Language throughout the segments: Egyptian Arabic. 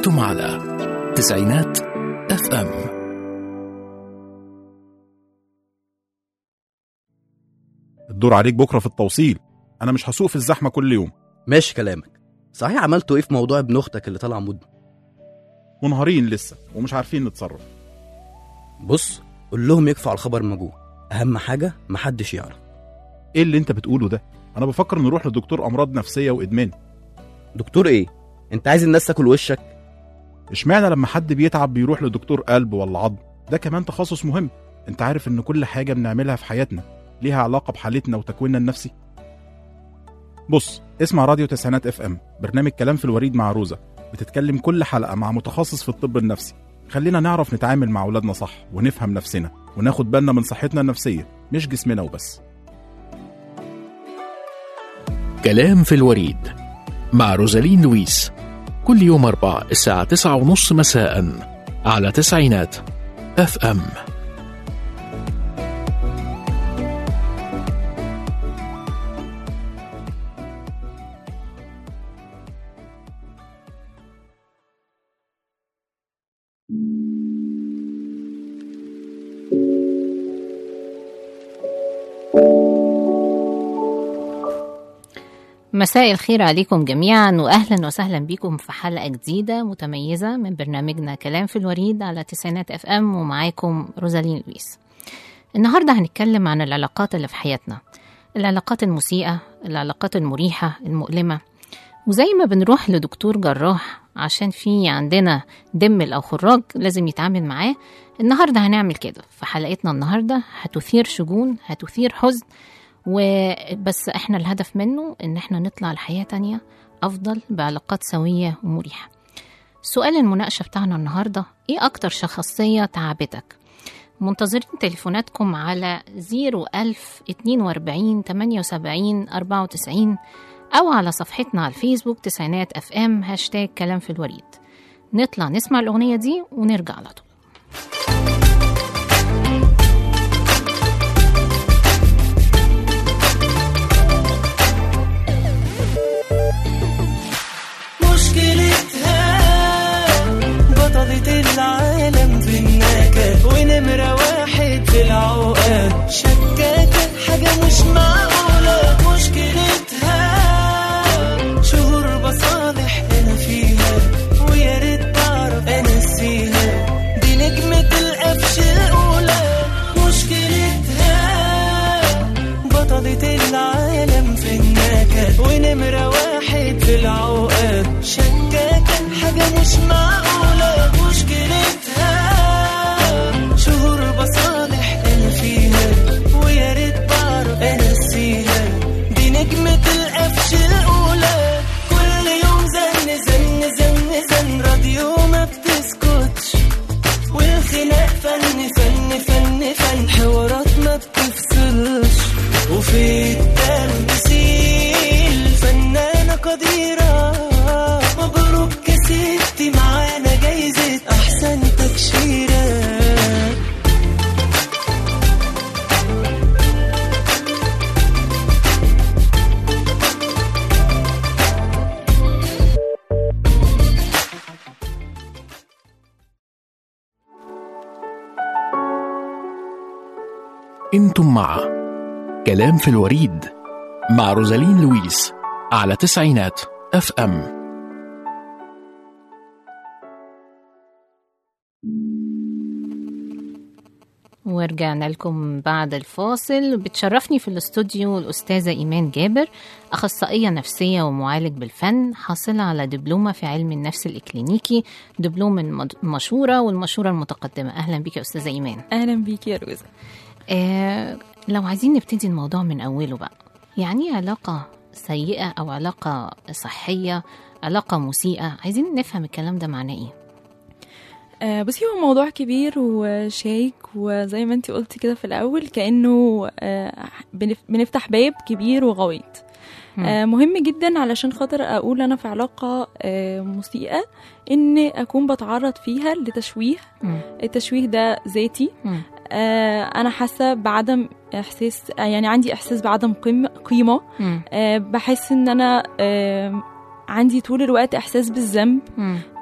أنتم على تسعينات اف ام الدور عليك بكره في التوصيل انا مش هسوق في الزحمه كل يوم ماشي كلامك صحيح عملتوا ايه في موضوع ابن اختك اللي طلع مدمن منهارين لسه ومش عارفين نتصرف بص قول لهم يكفوا على الخبر الموجود اهم حاجه محدش يعرف ايه اللي انت بتقوله ده انا بفكر نروح لدكتور امراض نفسيه وادمان دكتور ايه انت عايز الناس تاكل وشك اشمعنى لما حد بيتعب بيروح لدكتور قلب ولا عظم ده كمان تخصص مهم انت عارف ان كل حاجه بنعملها في حياتنا ليها علاقه بحالتنا وتكويننا النفسي بص اسمع راديو تسعينات اف ام برنامج كلام في الوريد مع روزا بتتكلم كل حلقه مع متخصص في الطب النفسي خلينا نعرف نتعامل مع اولادنا صح ونفهم نفسنا وناخد بالنا من صحتنا النفسيه مش جسمنا وبس كلام في الوريد مع روزالين لويس كل يوم أربع الساعة تسعة ونص مساء على تسعينات اف ام مساء الخير عليكم جميعا واهلا وسهلا بكم في حلقه جديده متميزه من برنامجنا كلام في الوريد على تسعينات اف ام ومعاكم روزالين لويس النهارده هنتكلم عن العلاقات اللي في حياتنا العلاقات المسيئه العلاقات المريحه المؤلمه وزي ما بنروح لدكتور جراح عشان في عندنا دمل او خراج لازم يتعامل معاه النهارده هنعمل كده في حلقتنا النهارده هتثير شجون هتثير حزن وبس احنا الهدف منه ان احنا نطلع لحياة تانية افضل بعلاقات سوية ومريحة سؤال المناقشة بتاعنا النهاردة ايه اكتر شخصية تعبتك منتظرين تليفوناتكم على 01000 42 78 94 أو على صفحتنا على الفيسبوك تسعينات اف ام هاشتاج كلام في الوريد نطلع نسمع الأغنية دي ونرجع على طول مشكلتها بطلة العالم في النكد ونمرة واحد في العقد شكاكة حاجة مش معقولة مشكلتها شهور بصالح أنا فيها ويا ريت تعرف أنسيها دي نجمة القفش الأولى مشكلتها بطلة العالم في النكد ونمرة واحد في العقد شكاكة حاجة مش معقولة مشكلتها شهور بصالح أنا فيها ويا ريت بعرف أنسيها دي نجمة القفش الأولى كل يوم زن زن زن زن راديو ما بتسكتش والخناق فن فن فن فن حوارات ما بتفصلش وفي التمثيل فنانة قديرة مبروك يا ستي معانا جايزة أحسن تكشيرة انتم مع كلام في الوريد مع روزالين لويس على تسعينات اف ام ورجعنا لكم بعد الفاصل بتشرفني في الاستوديو الأستاذة إيمان جابر أخصائية نفسية ومعالج بالفن حاصلة على دبلومة في علم النفس الإكلينيكي دبلوم المد- المشورة والمشورة المتقدمة أهلا بك يا أستاذة إيمان اهلا بيك يا روزا آه لو عايزين نبتدي الموضوع من أوله بقى يعني إيه علاقة سيئة أو علاقة صحية علاقة مسيئة عايزين نفهم الكلام ده معناه إيه آه بصي هو موضوع كبير وشيك وزي ما انتي قلتي كده في الاول كانه آه بنف- بنفتح باب كبير وغويط مم. آه مهم جدا علشان خاطر اقول انا في علاقه آه مسيئه ان اكون بتعرض فيها لتشويه مم. التشويه ده ذاتي مم. آه انا حاسه بعدم احساس آه يعني عندي احساس بعدم قيم- قيمه مم. آه بحس ان انا آه عندي طول الوقت احساس بالذنب مم.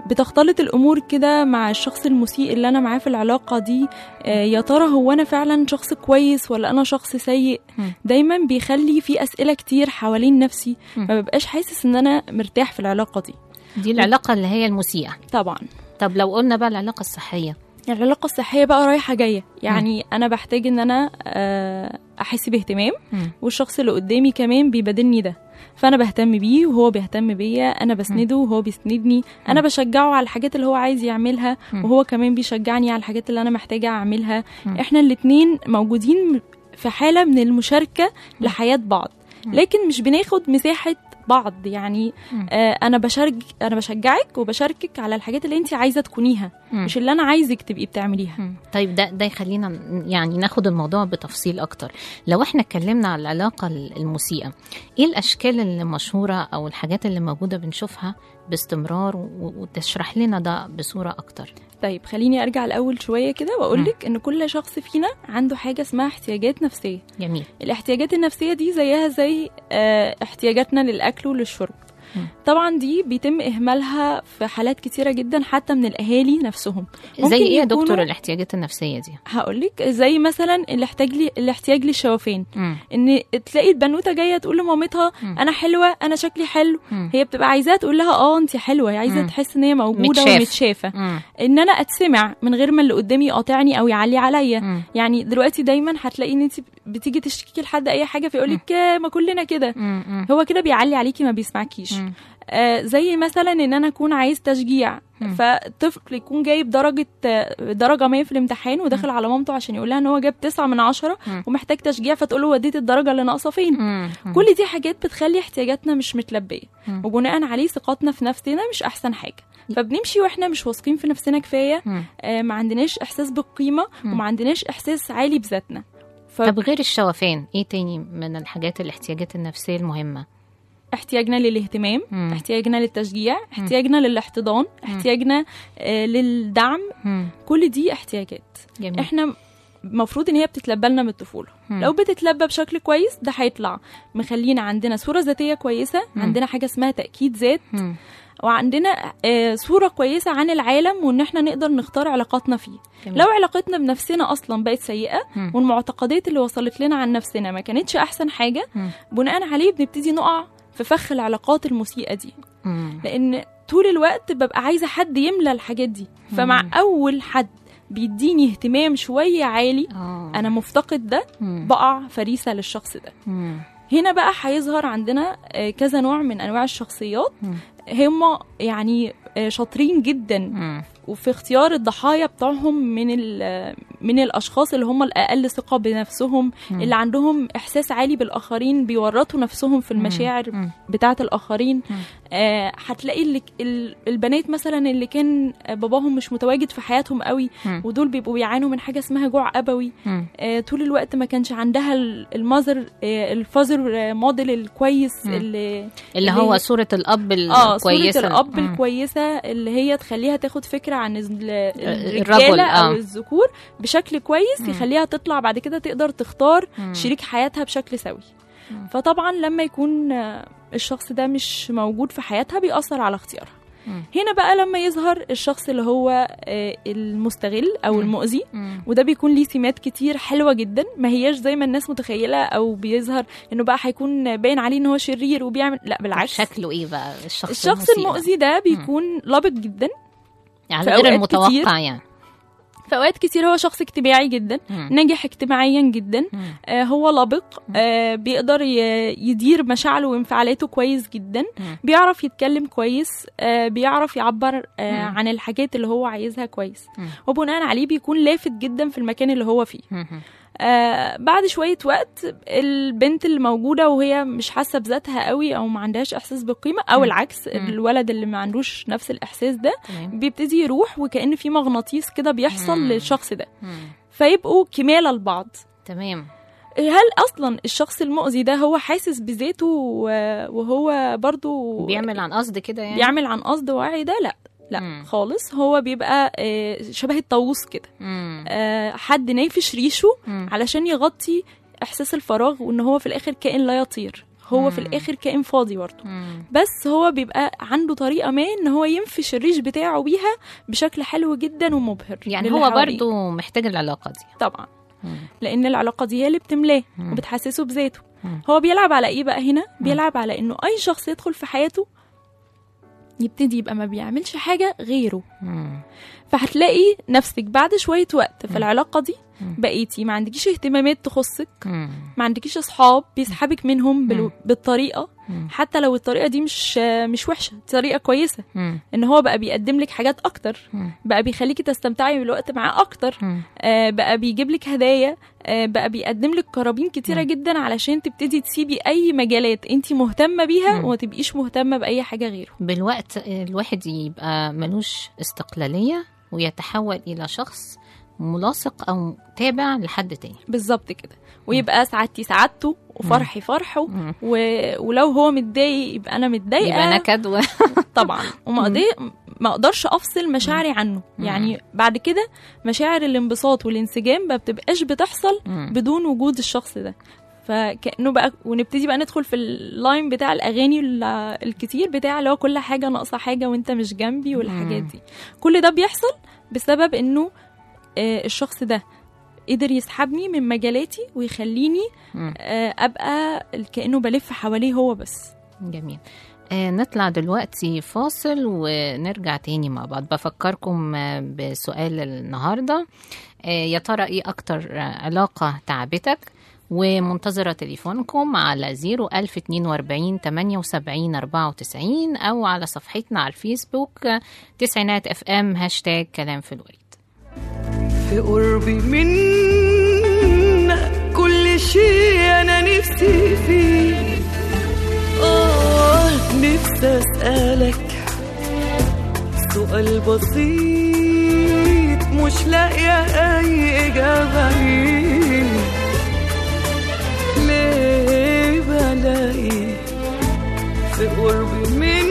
بتختلط الامور كده مع الشخص المسيء اللي انا معاه في العلاقه دي آه، يا ترى هو انا فعلا شخص كويس ولا انا شخص سيء مم. دايما بيخلي في اسئله كتير حوالين نفسي مم. ما ببقاش حاسس ان انا مرتاح في العلاقه دي دي العلاقة اللي هي المسيئة طبعا طب لو قلنا بقى العلاقة الصحية العلاقه الصحيه بقى رايحه جايه يعني انا بحتاج ان انا آه، احس باهتمام مم. والشخص اللي قدامي كمان بيبادلني ده فانا بهتم بيه وهو بيهتم بيا انا بسنده وهو بيسندني انا بشجعه على الحاجات اللي هو عايز يعملها مم. وهو كمان بيشجعني على الحاجات اللي انا محتاجه اعملها مم. احنا الاتنين موجودين في حاله من المشاركه لحياه بعض مم. لكن مش بناخد مساحه بعض يعني مم. آه انا بشارك انا بشجعك وبشاركك على الحاجات اللي انت عايزه تكونيها مم. مش اللي انا عايزك تبقي بتعمليها مم. طيب ده ده يخلينا ن- يعني ناخد الموضوع بتفصيل اكتر لو احنا اتكلمنا على العلاقه ال- المسيئه ايه الاشكال اللي مشهوره او الحاجات اللي موجوده بنشوفها باستمرار و- وتشرح لنا ده بصوره اكتر طيب خليني ارجع الاول شويه كده واقول مم. لك ان كل شخص فينا عنده حاجه اسمها احتياجات نفسيه جميل الاحتياجات النفسيه دي زيها زي آه، احتياجاتنا للاكل وللشرب مم. طبعا دي بيتم اهمالها في حالات كتيره جدا حتى من الاهالي نفسهم زي ممكن ايه يا يكونوا- دكتور الاحتياجات النفسيه دي هقولك زي مثلا الاحتياج لي الاحتياج للشوفان مم. ان تلاقي البنوته جايه تقول لمامتها مم. انا حلوه انا شكلي حلو مم. هي بتبقى عايزاها تقول لها اه انت حلوه هي عايزه مم. تحس ان هي موجوده متشاف. ومتشافه مم. ان انا اتسمع من غير ما اللي قدامي يقاطعني او يعلي عليا مم. يعني دلوقتي دايما هتلاقي ان انت بتيجي تشتكي لحد اي حاجه فيقولك آه، ما كلنا كده مم. مم. هو كده بيعلي عليكي ما بيسمعكيش مم. آه زي مثلا ان انا اكون عايز تشجيع مم. فطفل يكون جايب درجة آه، درجة 100 في الامتحان وداخل على مامته عشان يقول لها ان هو جاب 9 من 10 مم. ومحتاج تشجيع فتقول له وديت الدرجة اللي ناقصة فين مم. مم. كل دي حاجات بتخلي احتياجاتنا مش متلبية مم. وبناء عليه ثقتنا في نفسنا مش احسن حاجة فبنمشي واحنا مش واثقين في نفسنا كفاية مم. آه ما عندناش احساس بالقيمة مم. وما عندناش احساس عالي بذاتنا ف... طب غير الشوفان ايه تاني من الحاجات الاحتياجات النفسيه المهمه احتياجنا للاهتمام مم. احتياجنا للتشجيع احتياجنا للاحتضان احتياجنا آه للدعم مم. كل دي احتياجات جميل احنا المفروض ان هي بتتلبى لنا من الطفوله مم. لو بتتلبى بشكل كويس ده هيطلع مخلينا عندنا صوره ذاتيه كويسه مم. عندنا حاجه اسمها تاكيد ذات مم. وعندنا آه صوره كويسه عن العالم وان احنا نقدر نختار علاقاتنا فيه جميل. لو علاقتنا بنفسنا اصلا بقت سيئه مم. والمعتقدات اللي وصلت لنا عن نفسنا ما كانتش احسن حاجه مم. بناء عليه بنبتدي نقع في فخ العلاقات المسيئه دي مم. لان طول الوقت ببقى عايزه حد يملى الحاجات دي فمع مم. اول حد بيديني اهتمام شويه عالي آه. انا مفتقد ده مم. بقع فريسه للشخص ده مم. هنا بقى هيظهر عندنا آه، كذا نوع من انواع الشخصيات مم. هم يعني آه، شاطرين جدا مم. وفي اختيار الضحايا بتوعهم من ال- من الاشخاص اللي هم الاقل ثقه بنفسهم مم. اللي عندهم احساس عالي بالاخرين بيورطوا نفسهم في المشاعر مم. بتاعه الاخرين مم. آه هتلاقي اللي ال- البنات مثلا اللي كان باباهم مش متواجد في حياتهم قوي مم. ودول بيبقوا بيعانوا من حاجه اسمها جوع ابوي مم. آه طول الوقت ما كانش عندها ال- المذر آه الفازر آه، موديل الكويس مم. اللي اللي هو صورة الأب اه الكويسة صورة الأب مم. الكويسة اللي هي تخليها تاخد فكرة عن ال- الرجل، الرجالة أو آه. الذكور بشكل كويس مم. يخليها تطلع بعد كده تقدر تختار مم. شريك حياتها بشكل سوي مم. فطبعا لما يكون آه، الشخص ده مش موجود في حياتها بيأثر على اختيارها مم. هنا بقى لما يظهر الشخص اللي هو آه، المستغل أو مم. المؤذي مم. وده بيكون ليه سمات كتير حلوة جدا ما هياش زي ما الناس متخيلة أو بيظهر إنه بقى هيكون باين عليه إن هو شرير وبيعمل لا بالعكس شكله ايه بقى الشخص الشخص المسيء ده؟ المؤذي ده بيكون لابق جدا يعني في غير أوقات المتوقع كتير يعني في اوقات كتير هو شخص اجتماعي جدا مم. ناجح اجتماعيا جدا مم. آه هو لابق آه بيقدر ي- يدير مشاعره وانفعالاته كويس جدا مم. بيعرف يتكلم كويس آه بيعرف يعبر آه مم. عن الحاجات اللي هو عايزها كويس مم. وبناء عليه بيكون لافت جدا في المكان اللي هو فيه مم. آه بعد شوية وقت البنت اللي موجودة وهي مش حاسة بذاتها قوي أو ما عندهاش إحساس بالقيمة أو مم. العكس مم. الولد اللي ما عندوش نفس الإحساس ده تمام بيبتدي يروح وكأن في مغناطيس كده بيحصل مم. للشخص ده مم. فيبقوا كمالة لبعض تمام هل اصلا الشخص المؤذي ده هو حاسس بذاته و- وهو برضو بيعمل عن قصد كده يعني بيعمل عن قصد وعي ده لا لا مم. خالص هو بيبقى آه، شبه الطاووس كده مم. آه، حد نايفش ريشه مم. علشان يغطي احساس الفراغ وان هو في الاخر كائن لا يطير هو في مم. الاخر كائن فاضي برضه مم. بس هو بيبقى عنده طريقه ما ان هو ينفش الريش بتاعه بيها بشكل حلو جدا ومبهر يعني للي هو حواليه. برضو محتاج العلاقة دي طبعا مم. لان العلاقه دي هي اللي بتملاه مم. وبتحسسه بذاته مم. هو بيلعب على ايه بقى هنا بيلعب على انه اي شخص يدخل في حياته يبتدي يبقى ما بيعملش حاجه غيره مم. فهتلاقي نفسك بعد شويه وقت في مم. العلاقه دي مم. بقيتي ما عندكيش اهتمامات تخصك مم. ما عندكيش اصحاب بيسحبك منهم بال... مم. بالطريقه مم. حتى لو الطريقه دي مش مش وحشه طريقه كويسه مم. ان هو بقى بيقدم لك حاجات اكتر مم. بقى بيخليكي تستمتعي بالوقت معاه اكتر مم. آه بقى بيجيب لك هدايا آه بقى بيقدم لك قرابين كتيره مم. جدا علشان تبتدي تسيبي اي مجالات انت مهتمه بيها مم. وما تبقيش مهتمه باي حاجه غيره بالوقت الواحد يبقى ملوش استقلالية ويتحول إلى شخص ملاصق أو تابع لحد تاني بالظبط كده ويبقى سعادتي سعادته وفرحي فرحه مم. و... ولو هو متضايق يبقى انا متضايقه يبقى نكد و... طبعا وما أقدر- ما اقدرش افصل مشاعري عنه مم. يعني بعد كده مشاعر الانبساط والانسجام ما بتبقاش بتحصل مم. بدون وجود الشخص ده فكانه بقى ونبتدي بقى ندخل في اللاين بتاع الاغاني ال- الكتير بتاع اللي هو كل حاجه ناقصه حاجه وانت مش جنبي والحاجات مم. دي كل ده بيحصل بسبب انه آه، الشخص ده قدر يسحبني من مجالاتي ويخليني مم. آه، ابقى كانه بلف حواليه هو بس جميل آه نطلع دلوقتي فاصل ونرجع تاني مع بعض بفكركم آه، بسؤال النهاردة آه يا ترى ايه أكتر آه، علاقة تعبتك ومنتظرة تليفونكم على 01042 78 94 أو على صفحتنا على الفيسبوك آه، تسعينات اف ام هاشتاج كلام في الوريد في قربي منك كل شيء انا نفسي فيه اه نفسي اسالك سؤال بسيط مش لاقيه اي اجابه ليه ليه بلاقي في قربي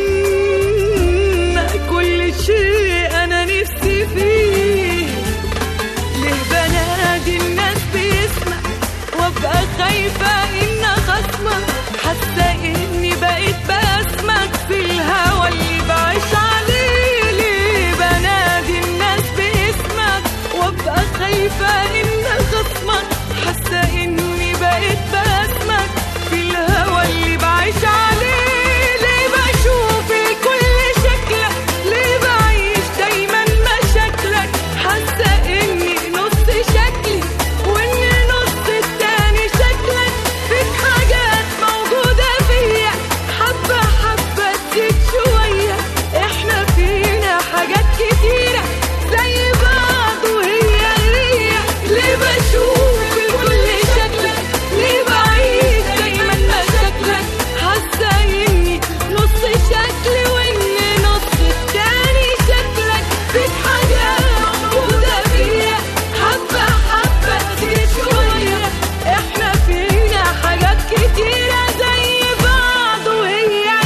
منك كل شيء انا نفسي فيه ليه بنادي الناس باسمك وابقى خايفة ان خصمك حاسة اني بقيت باسمك في الهوى اللي بعيش عليه ليه بنادي الناس باسمك وابقى خايفة ان خصمك حاسة اني بقيت باسمك في الهوى اللي بعيش عليه ليه بشوف كل شكلك ليه بعيش دايما مشاكلك حاسه اني نص شكلي وان نص التاني شكلك فيك حاجات موجوده فيا حبه حبه تزيد شويه احنا فينا حاجات كتيره زي بعض وهي هي ليه بشوف كل شكلك ليه بعيد دايما مشاكلك حاسه اني نص شكلي وان نص التاني شكلك فيك حاجه موجوده فيا حبه حبه تزيد شويه احنا فينا حاجات كتيره زي بعض وهي هي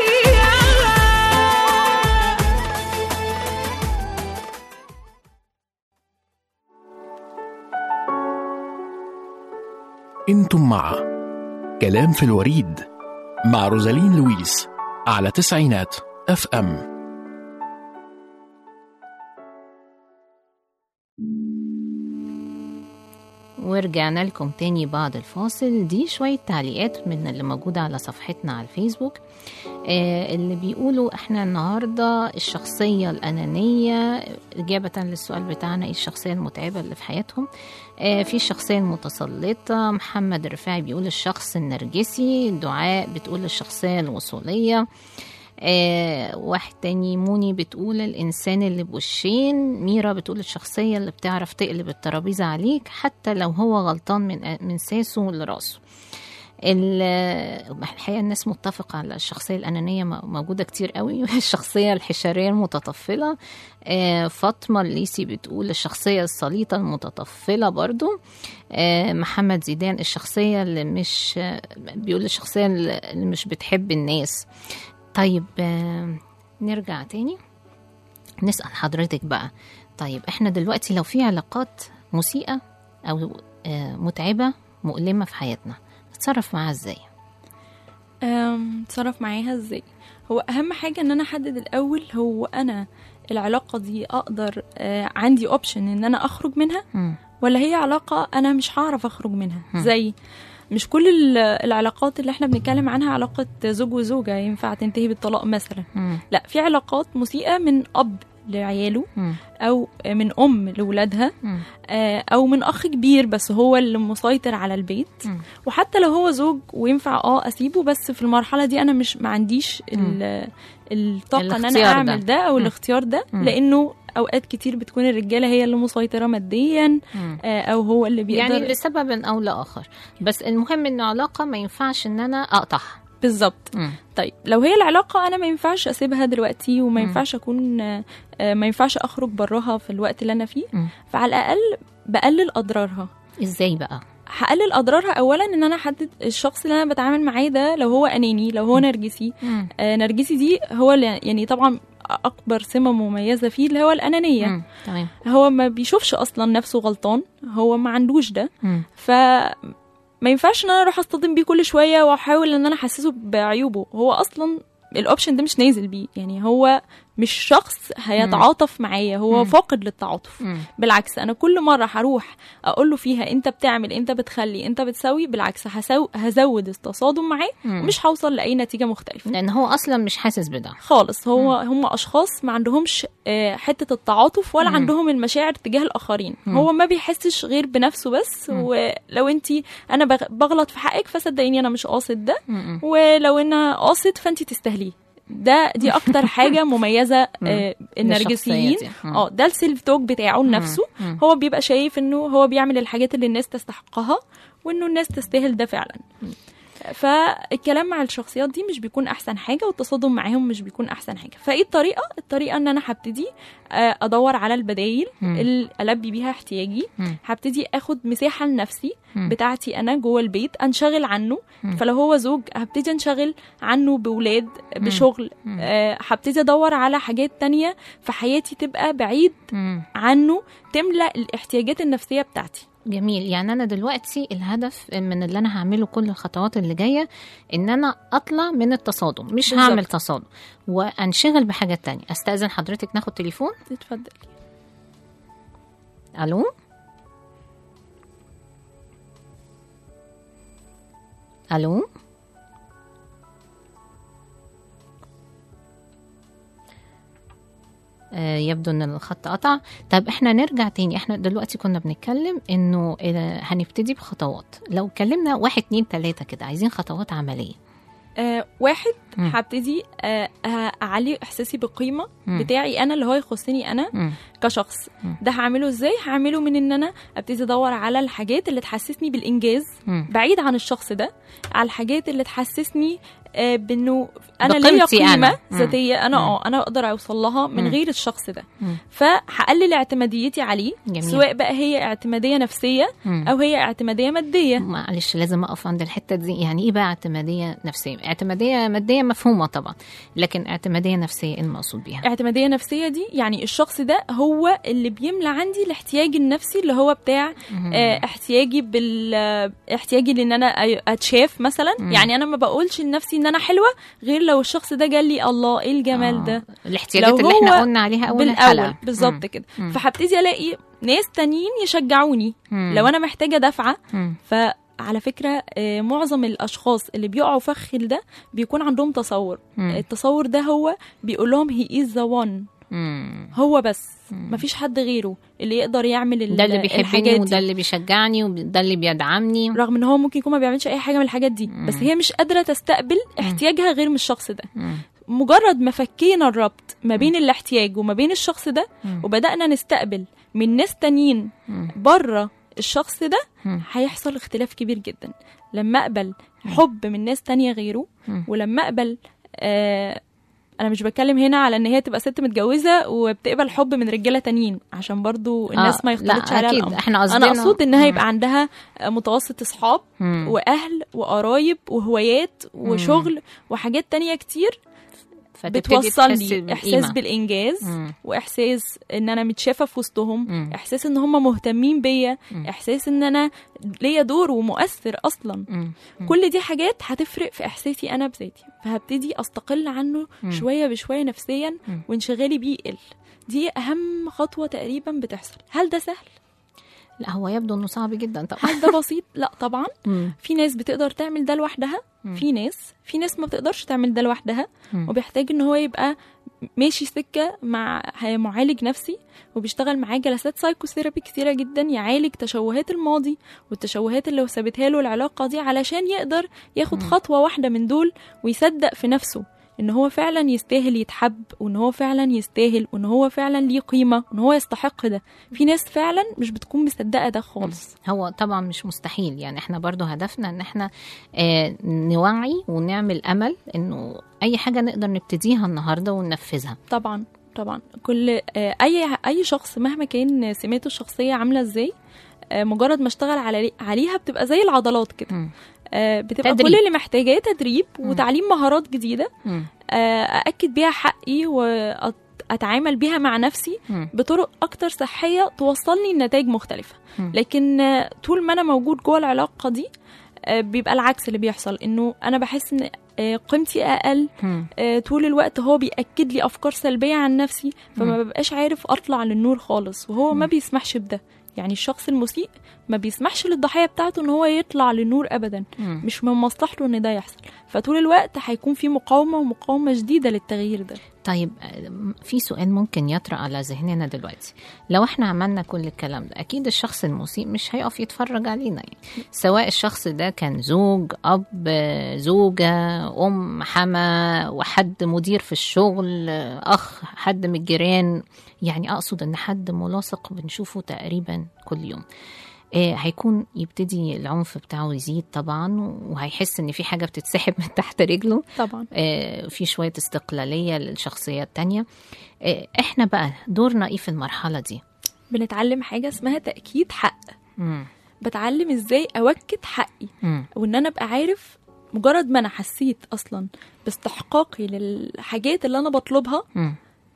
انتم مع كلام في الوريد مع روزالين لويس على تسعينات اف ام ورجعنا لكم تاني بعد الفاصل دي شوية تعليقات من اللي موجودة على صفحتنا على الفيسبوك آه اللي بيقولوا احنا النهاردة الشخصية الأنانية إجابة للسؤال بتاعنا ايه الشخصية المتعبة اللي في حياتهم آه في الشخصية المتسلطة محمد رفاعي بيقول الشخص النرجسي دعاء بتقول الشخصية الوصولية آه واحد تاني موني بتقول الإنسان اللي بوشين ميرا بتقول الشخصية اللي بتعرف تقلب الترابيزة عليك حتى لو هو غلطان من من ساسه لراسه ال- الحقيقة الناس متفقة على الشخصية الأنانية م- موجودة كتير قوي الشخصية الحشرية المتطفلة آه، فاطمة الليسي بتقول الشخصية السليطة المتطفلة برضو آه، محمد زيدان الشخصية اللي مش آه، بيقول الشخصية اللي مش بتحب الناس طيب آه، نرجع تاني نسأل حضرتك بقى طيب احنا دلوقتي لو في علاقات مسيئة أو آه، متعبة مؤلمة في حياتنا نتصرف معاها ازاي؟ أم، اتصرف معاها ازاي هو اهم حاجه ان انا احدد الاول هو انا العلاقه دي اقدر آه، عندي اوبشن ان انا اخرج منها مم. ولا هي علاقه انا مش هعرف اخرج منها مم. زي مش كل ال- العلاقات اللي احنا بنتكلم عنها علاقه زوج وزوجه ينفع تنتهي بالطلاق مثلا مم. لا في علاقات مسيئه من اب لعياله مم. او من ام لاولادها مم. آه، او من اخ كبير بس هو اللي مسيطر على البيت مم. وحتى لو هو زوج وينفع اه اسيبه بس في المرحله دي انا مش ما عنديش ال- الطاقه ان انا الاختيار ده. اعمل ده او مم. الاختيار ده مم. لانه اوقات كتير بتكون الرجاله هي اللي مسيطره ماديا مم. آه، او هو اللي بيقدر يعني لسبب او لاخر بس المهم انه علاقه ما ينفعش ان انا اقطعها بالظبط مم. طيب لو هي العلاقه انا ما ينفعش اسيبها دلوقتي وما مم. ينفعش اكون آه، آه، ما ينفعش اخرج براها في الوقت اللي انا فيه مم. فعلى الاقل بقلل اضرارها ازاي بقى هقلل اضرارها اولا ان انا احدد الشخص اللي انا بتعامل معاه ده لو هو اناني لو هو نرجسي مم. آه نرجسي دي هو اللي يعني طبعا اكبر سمه مميزه فيه اللي هو الانانيه مم. تمام هو ما بيشوفش اصلا نفسه غلطان هو ما عندوش ده مم. ف ما ينفعش ان انا اروح اصطدم بيه كل شويه واحاول ان انا احسسه بعيوبه هو اصلا الاوبشن ده مش نازل بيه يعني هو مش شخص هيتعاطف معايا هو مم. فاقد للتعاطف مم. بالعكس انا كل مره هروح اقول له فيها انت بتعمل انت بتخلي انت بتسوي بالعكس هسو... هزود التصادم معاه مم. ومش هوصل لاي نتيجه مختلفه لان هو اصلا مش حاسس بده خالص هو هم اشخاص ما عندهمش آه، حته التعاطف ولا مم. عندهم المشاعر تجاه الاخرين مم. هو ما بيحسش غير بنفسه بس مم. ولو انت انا بغ- بغلط في حقك فصدقيني انا مش قاصد ده مم. ولو انا قاصد فانت تستاهليه ده دي اكتر حاجه مميزه مم. آه، النرجسيين للشخصية دي. مم. اه ده السيلف توك بتاعه لنفسه مم. هو بيبقى شايف انه هو بيعمل الحاجات اللي الناس تستحقها وانه الناس تستاهل ده فعلا فالكلام مع الشخصيات دي مش بيكون احسن حاجه والتصادم معاهم مش بيكون احسن حاجه فايه الطريقه الطريقه ان انا هبتدي آه، ادور على البدايل مم. اللي البي بيها احتياجي مم. هبتدي اخد مساحه لنفسي مم. بتاعتي انا جوه البيت انشغل عنه مم. فلو هو زوج هبتدي انشغل عنه بولاد بشغل مم. آه، هبتدي ادور على حاجات تانية في حياتي تبقى بعيد مم. عنه تملأ الاحتياجات النفسية بتاعتي جميل يعني انا دلوقتي الهدف من اللي انا هعمله كل الخطوات اللي جايه ان انا اطلع من التصادم مش بالظبط. هعمل تصادم وانشغل بحاجات تانية استاذن حضرتك ناخد تليفون اتفضل الو الو آه، يبدو ان الخط قطع طب احنا نرجع تاني احنا دلوقتي كنا بنتكلم انه آه، هنبتدي بخطوات لو اتكلمنا واحد اتنين تلاتة كده عايزين خطوات عملية آه واحد مم. هبتدي آه آه، اعلي احساسي بالقيمه مم. بتاعي انا اللي هو يخصني انا مم. كشخص مم. ده هعمله ازاي هعمله من ان انا ابتدي ادور على الحاجات اللي تحسسني بالانجاز مم. بعيد عن الشخص ده على الحاجات اللي تحسسني آه بانه انا ليا بقيمتي قيمه أنا. مم. ذاتيه انا مم. اه انا اقدر اوصل لها من مم. غير الشخص ده مم. فهقلل اعتماديتي عليه جميل. سواء بقى هي اعتماديه نفسيه مم. او هي اعتماديه ماديه معلش لازم اقف عند الحته دي يعني ايه بقى اعتماديه نفسيه اعتماديه ماديه مفهومه طبعا لكن اعتماديه نفسيه ايه المقصود بيها اعتماديه نفسيه دي يعني الشخص ده هو اللي بيملى عندي الاحتياج النفسي اللي هو بتاع مم. آه، احتياجي بال آه، احتياجي لان انا أ- اتشاف مثلا مم. يعني انا ما بقولش لنفسي ان انا حلوه غير لو الشخص ده قال لي الله ايه الجمال آه. ده الاحتياجات لو اللي احنا هو قلنا عليها اول بالاول الحلقه بالظبط كده مم. فهبتدي الاقي ناس تانيين يشجعوني مم. لو انا محتاجه دفعه مم. فعلى فكره آه، معظم الاشخاص اللي بيقعوا فخ ده بيكون عندهم تصور مم. التصور ده هو بيقول لهم هي از ذا وان مم. هو بس مم. مفيش حد غيره اللي يقدر يعمل ال- ده اللي بيحبني الحاجات وده دي اللي بيشجعني وده اللي بيدعمني رغم ان هو ممكن يكون ما بيعملش اي حاجه من الحاجات دي مم. بس هي مش قادره تستقبل احتياجها غير من الشخص ده مم. مجرد ما فكينا الربط ما بين الاحتياج وما بين الشخص ده مم. وبدانا نستقبل من ناس تانيين مم. بره الشخص ده مم. هيحصل اختلاف كبير جدا لما اقبل حب من ناس تانية غيره مم. ولما اقبل آه انا مش بتكلم هنا على ان هي تبقى ست متجوزه وبتقبل حب من رجاله تانيين عشان برضو الناس ما لا، يختلطش عليها أكيد. الامر احنا قصدنا انا اقصد انها مم. يبقى عندها متوسط اصحاب مم. واهل وقرايب وهوايات وشغل وحاجات تانية كتير فتبتدي بتوصل تحسي لي بالقيمة. احساس بالانجاز مم. واحساس ان انا متشافه في وسطهم مم. احساس ان هم مهتمين بيا مم. احساس ان انا ليا دور ومؤثر اصلا مم. مم. كل دي حاجات هتفرق في احساسي انا بذاتي فهبتدي استقل عنه مم. شويه بشويه نفسيا مم. وانشغالي بيه يقل دي اهم خطوه تقريبا بتحصل هل ده سهل لا هو يبدو انه صعب جدا طبعا هل ده بسيط لا طبعا مم. في ناس بتقدر تعمل ده لوحدها مم. في ناس في ناس ما بتقدرش تعمل ده لوحدها مم. وبيحتاج ان هو يبقى ماشي سكه مع معالج نفسي وبيشتغل معاه جلسات سايكوثيرابي كتيره جدا يعالج تشوهات الماضي والتشوهات اللي سابتها له العلاقه دي علشان يقدر ياخد خطوه واحده من دول ويصدق في نفسه ان هو فعلا يستاهل يتحب وان هو فعلا يستاهل وان هو فعلا ليه قيمه وان هو يستحق ده في ناس فعلا مش بتكون مصدقه ده خالص هو طبعا مش مستحيل يعني احنا برضو هدفنا ان احنا آه نوعي ونعمل امل انه اي حاجه نقدر نبتديها النهارده وننفذها طبعا طبعا كل آه، اي اي شخص مهما كان سماته الشخصيه عامله ازاي آه، مجرد ما اشتغل على عليها بتبقى زي العضلات كده مم. آه، بتبقى تدريب. كل اللي محتاجاه تدريب وتعليم مهارات جديده مم. آه، أأكد بيها حقي وأتعامل بيها مع نفسي مم. بطرق أكتر صحية توصلني لنتائج مختلفة مم. لكن آه، طول ما أنا موجود جوه العلاقة دي آه، بيبقى العكس اللي بيحصل إنه أنا بحس إن آه، قيمتي أقل مم. آه، طول الوقت هو بيأكد لي أفكار سلبية عن نفسي فما مم. ببقاش عارف أطلع للنور خالص وهو ما مم. بيسمحش بده يعني الشخص المسيء ما بيسمحش للضحية بتاعته إن هو يطلع للنور أبدا مم. مش من مصلحته ان ده يحصل فطول الوقت هيكون في مقاومه ومقاومه شديده للتغيير ده طيب آه، في سؤال ممكن يطرأ على ذهننا دلوقتي لو احنا عملنا كل الكلام ده اكيد الشخص المسيء مش هيقف يتفرج علينا يعني سواء الشخص ده كان زوج اب آه، زوجة ام حما وحد مدير في الشغل آه، اخ حد من الجيران يعني اقصد ان حد ملاصق بنشوفه تقريبا كل يوم آه، هيكون يبتدي العنف بتاعه يزيد طبعا وهيحس ان في حاجه بتتسحب من تحت رجله طبعا آه، في شوية استقلالية للشخصية التانية آه، احنا بقى دورنا ايه في المرحلة دي بنتعلم حاجه اسمها تاكيد حق مم. بتعلم ازاي اوكد حقي مم. وان انا ابقى عارف مجرد ما انا حسيت اصلا باستحقاقي للحاجات اللي انا بطلبها مم.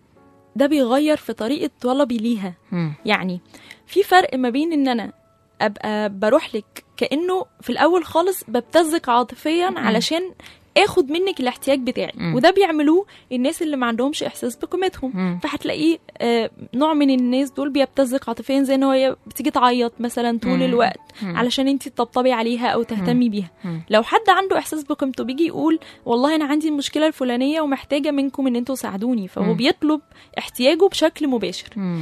ده بيغير في طريقه طلبي ليها مم. يعني في فرق ما بين ان انا ابقى بروح لك كانه في الاول خالص ببتزك عاطفيا علشان اخد منك الاحتياج بتاعي مم. وده بيعملوه الناس اللي ما عندهمش احساس بقيمتهم مم. فهتلاقيه آه، نوع من الناس دول بيبتزك عاطفيا زي ان هو بتيجي تعيط مثلا طول مم. الوقت مم. علشان انت تطبطبي عليها او تهتمي بيها مم. لو حد عنده احساس بقيمته بيجي يقول والله انا عندي المشكله الفلانيه ومحتاجه منكم ان انتوا تساعدوني فهو مم. بيطلب احتياجه بشكل مباشر مم.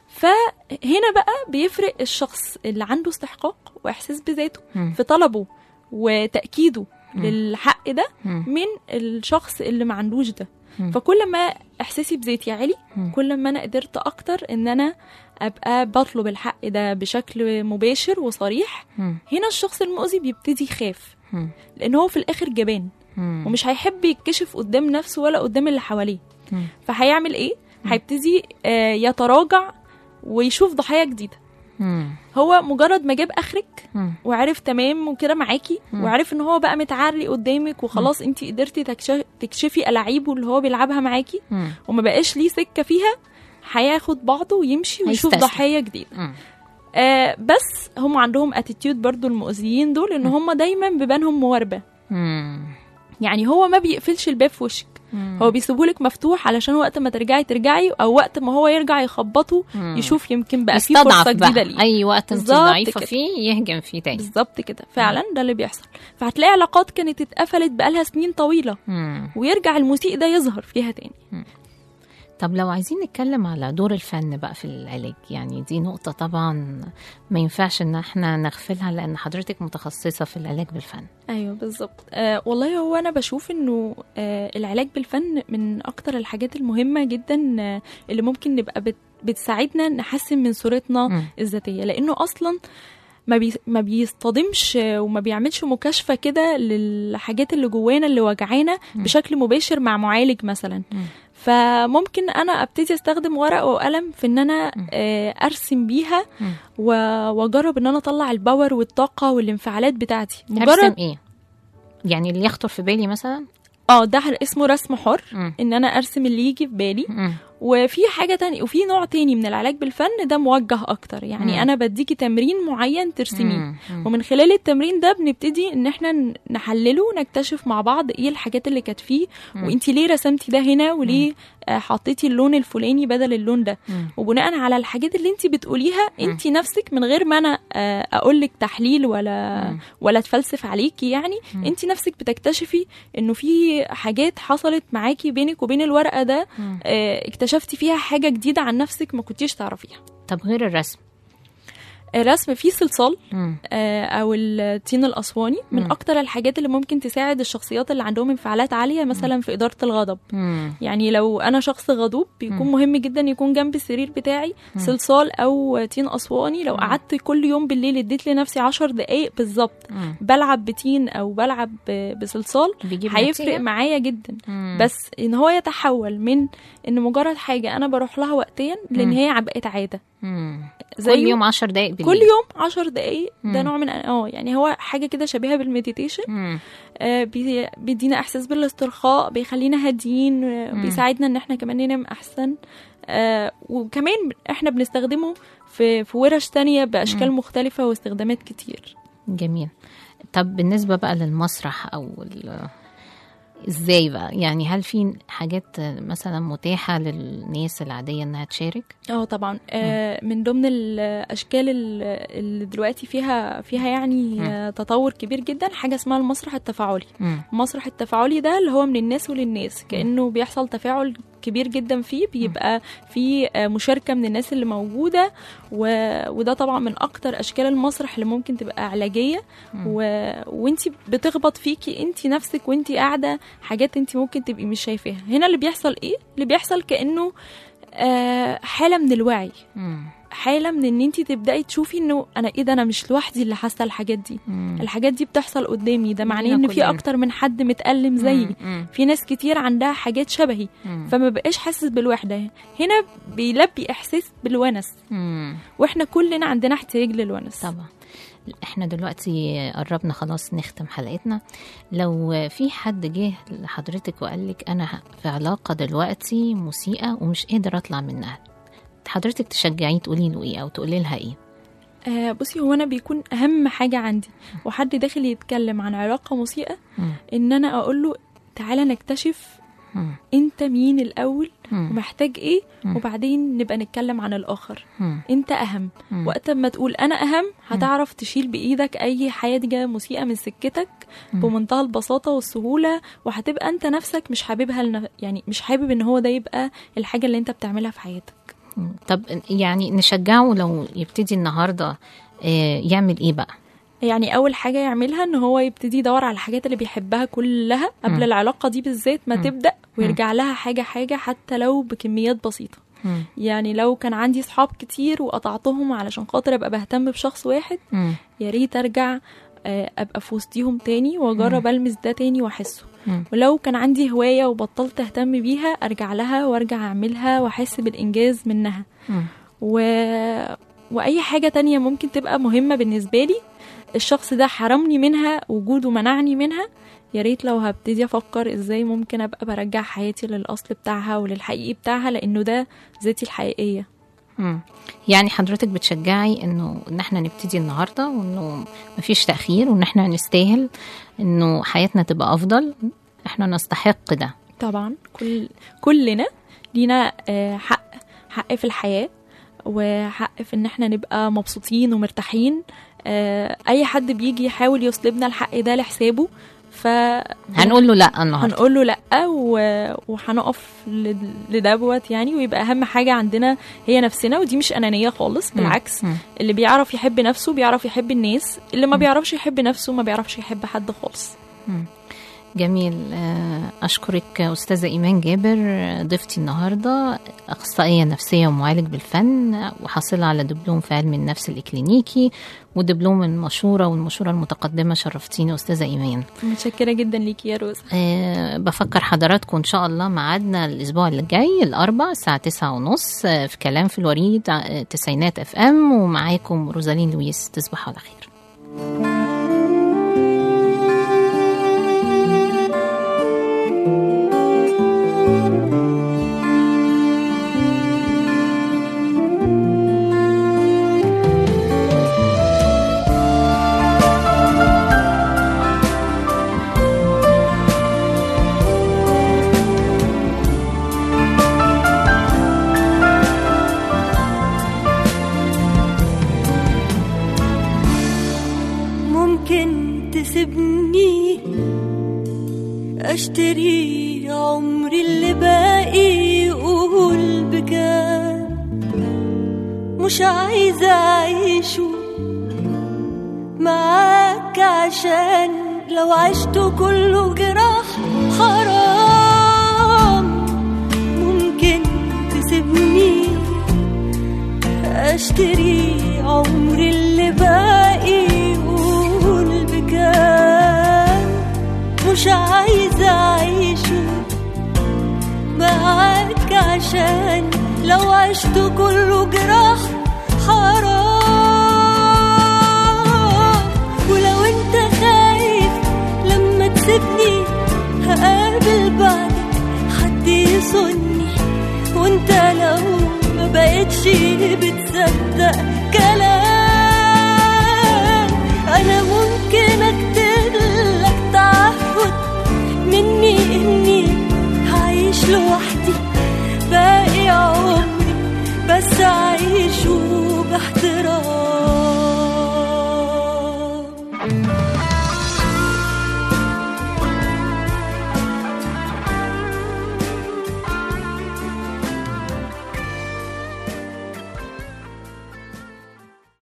فهنا بقى بيفرق الشخص اللي عنده استحقاق واحساس بذاته مم. في طلبه وتاكيده مم. للحق ده مم. من الشخص اللي ما عندوش ده مم. فكل ما احساسي بذاتي عالي مم. كل ما انا قدرت اكتر ان انا ابقى بطلب الحق ده بشكل مباشر وصريح مم. هنا الشخص المؤذي بيبتدي يخاف مم. لان هو في الاخر جبان مم. ومش هيحب يتكشف قدام نفسه ولا قدام اللي حواليه مم. فهيعمل ايه هيبتدي آه، يتراجع ويشوف ضحايا جديده مم. هو مجرد ما جاب اخرك مم. وعرف تمام وكده معاكي مم. وعرف ان هو بقى متعري قدامك وخلاص انت قدرتي تكش- تكشفي الاعيبه اللي هو بيلعبها معاكي مم. وما بقاش ليه سكه فيها هياخد بعضه ويمشي ويشوف هيستسلم. ضحايا جديده مم. آه بس هم عندهم اتيتيود برضو المؤذيين دول ان هم دايما بيبانهم مواربه مم. يعني هو ما بيقفلش الباب في وشك مم. هو بيسيبهولك مفتوح علشان وقت ما ترجعي ترجعي او وقت ما هو يرجع يخبطه مم. يشوف يمكن بقى في يستضعف فرصه جديده بقى ليه اي وقت انت بالظبط ضعيفة كده. فيه يهجم فيه تاني بالظبط كده فعلا ده اللي بيحصل فهتلاقي علاقات كانت اتقفلت بقالها سنين طويله مم. ويرجع المسيء ده يظهر فيها تاني طب لو عايزين نتكلم على دور الفن بقى في العلاج يعني دي نقطة طبعا ما ينفعش ان احنا نغفلها لان حضرتك متخصصة في العلاج بالفن ايوه بالظبط آه والله هو انا بشوف انه آه العلاج بالفن من اكتر الحاجات المهمه جدا آه اللي ممكن نبقى بت بتساعدنا نحسن من صورتنا مم. الذاتيه لانه اصلا ما بي ما بيصطدمش آه، وما بيعملش مكاشفه كده للحاجات اللي جوانا اللي وجعانا بشكل مباشر مع معالج مثلا مم. فممكن انا ابتدي استخدم ورق وقلم في ان انا مم. آه، ارسم بيها مم. و- واجرب ان انا اطلع الباور والطاقه والانفعالات بتاعتي ارسم ايه يعني اللي يخطر في بالي مثلا اه ده اسمه رسم حر مم. ان انا ارسم اللي يجي في بالي مم. وفي حاجه تانية وفي نوع تاني من العلاج بالفن ده موجه اكتر يعني مم. انا بديكي تمرين معين ترسميه مم. مم. ومن خلال التمرين ده بنبتدي ان احنا ن- نحلله ونكتشف مع بعض ايه الحاجات اللي كانت فيه مم. وانتي ليه رسمتي ده هنا وليه آه، حطيتي اللون الفلاني بدل اللون ده مم. وبناء على الحاجات اللي انتي بتقوليها انتي نفسك من غير ما انا آه، اقول لك تحليل ولا مم. ولا اتفلسف عليكي يعني مم. انتي نفسك بتكتشفي انه في حاجات حصلت معاكي بينك وبين الورقه ده مم. آه، اكتشفتي فيها حاجه جديده عن نفسك ما كنتيش تعرفيها طب غير الرسم الرسم فيه صلصال مم. آه، او التين الاسواني من مم. اكتر الحاجات اللي ممكن تساعد الشخصيات اللي عندهم انفعالات عاليه مثلا في اداره الغضب مم. يعني لو انا شخص غضوب بيكون مم. مهم جدا يكون جنب السرير بتاعي صلصال او تين اسواني لو قعدت كل يوم بالليل اديت لنفسي عشر دقايق بالظبط مم. بلعب بتين او بلعب ب- بصلصال بيجيب هيفرق نتيجة؟ معايا جدا مم. بس ان هو يتحول من ان مجرد حاجه انا بروح لها وقتيا لان مم. هي بقت عاده مم. كل زي يوم 10 دقايق بالليل كل يوم عشر دقايق ده مم. نوع من اه يعني هو حاجه كده شبيهه بالمديتيشن مم. آه، بي- بيدينا احساس بالاسترخاء بيخلينا هاديين آه، مم. بيساعدنا ان احنا كمان ننام احسن آه، وكمان احنا بنستخدمه في في ورش تانية باشكال مم. مختلفه واستخدامات كتير جميل طب بالنسبة بقى للمسرح أو ال- ازاي بقى يعني هل في حاجات مثلا متاحة للناس العادية انها تشارك اه طبعا آه، من ضمن الاشكال ال- اللي دلوقتي فيها فيها يعني مم. آه، تطور كبير جدا حاجه اسمها المسرح التفاعلي مم. المسرح التفاعلي ده اللي هو من الناس وللناس كانه بيحصل تفاعل كبير جدا فيه بيبقى في آه، مشاركه من الناس اللي موجوده و... وده طبعا من اكتر اشكال المسرح اللي ممكن تبقى علاجيه و... وانتي بتخبط فيكي انتي نفسك وانتي قاعده حاجات انتي ممكن تبقي مش شايفاها هنا اللي بيحصل ايه اللي بيحصل كانه آه، حاله من الوعي مم. حاله من ان انتي تبداي تشوفي انه انا ايه ده انا مش لوحدي اللي حاسه الحاجات دي مم. الحاجات دي بتحصل قدامي ده معناه كلنا ان في كلنا. اكتر من حد متألم زيي مم. في ناس كتير عندها حاجات شبهي مم. فما بقاش حاسس بالوحده هنا بيلبي احساس بالونس مم. واحنا كلنا عندنا احتياج للونس طبعا احنا دلوقتي قربنا خلاص نختم حلقتنا لو في حد جه لحضرتك وقال لك انا في علاقة دلوقتي مسيئة ومش قادر اطلع منها حضرتك تشجعيه تقولي له ايه او تقولي لها ايه آه بصي هو انا بيكون اهم حاجه عندي وحد داخل يتكلم عن علاقه مسيئه مم. ان انا اقول له تعالى نكتشف مم. انت مين الاول مم. ومحتاج ايه مم. وبعدين نبقى نتكلم عن الاخر مم. انت اهم مم. وقت ما تقول انا اهم هتعرف تشيل بايدك اي حاجه مسيئه من سكتك مم. بمنتهى البساطه والسهوله وهتبقى انت نفسك مش حاببها لن... يعني مش حابب ان هو ده يبقى الحاجه اللي انت بتعملها في حياتك مم. طب يعني نشجعه لو يبتدي النهارده آه، يعمل ايه بقى يعني اول حاجه يعملها ان هو يبتدي يدور على الحاجات اللي بيحبها كلها قبل مم. العلاقه دي بالذات ما مم. تبدا ويرجع لها حاجه حاجه حتى لو بكميات بسيطه مم. يعني لو كان عندي صحاب كتير وقطعتهم علشان خاطر ابقى بهتم بشخص واحد مم. يا ريت ارجع آه، ابقى في وسطيهم تاني واجرب المس ده تاني واحسه مم. ولو كان عندي هوايه وبطلت اهتم بيها ارجع لها وارجع اعملها واحس بالانجاز منها مم. و... واي حاجه تانية ممكن تبقى مهمه بالنسبه لي الشخص ده حرمني منها وجوده منعني منها يا ريت لو هبتدي افكر ازاي ممكن ابقى برجع حياتي للاصل بتاعها وللحقيقي بتاعها لانه ده ذاتي الحقيقيه مم. يعني حضرتك بتشجعي انه ان احنا نبتدي النهارده وانه مفيش تاخير وان احنا نستاهل انه حياتنا تبقى افضل احنا نستحق ده طبعا كل كلنا لينا آه، حق حق في الحياة وحق في ان احنا نبقى مبسوطين ومرتاحين آه، اي حد بيجي يحاول يسلبنا الحق ده لحسابه ف هنقول له لا النهارده هنقول له لا و- وهنقف ل- لدوت يعني ويبقى اهم حاجه عندنا هي نفسنا ودي مش انانيه خالص بالعكس مم. اللي بيعرف يحب نفسه بيعرف يحب الناس اللي ما بيعرفش يحب نفسه ما بيعرفش يحب حد خالص جميل آه، أشكرك أستاذة إيمان جابر آه، ضيفتي النهاردة أخصائية نفسية ومعالج بالفن آه، وحاصلة على دبلوم في علم النفس الإكلينيكي ودبلوم المشورة والمشورة المتقدمة شرفتيني أستاذة إيمان متشكره جدا ليكي يا روزا أه بفكر حضراتكم إن شاء الله ميعادنا الأسبوع اللي جاي الأربع الساعة تسعة ونص آه، في كلام في الوريد آه، تسعينات أف أم ومعاكم روزالين لويس تصبحوا على خير اشتري عمري اللي باقي قول بكام مش عايزة أعيشه معاك عشان لو عشت كله جراح حرام ممكن تسيبني اشتري عمري اللي باقي قول بكام مش عايزة أعيشه معاك عشان لو عشت كله جراح حرام ولو انت خايف لما تسيبني هقابل بعدك حد يصني وانت لو ما بقتش بتصدق كان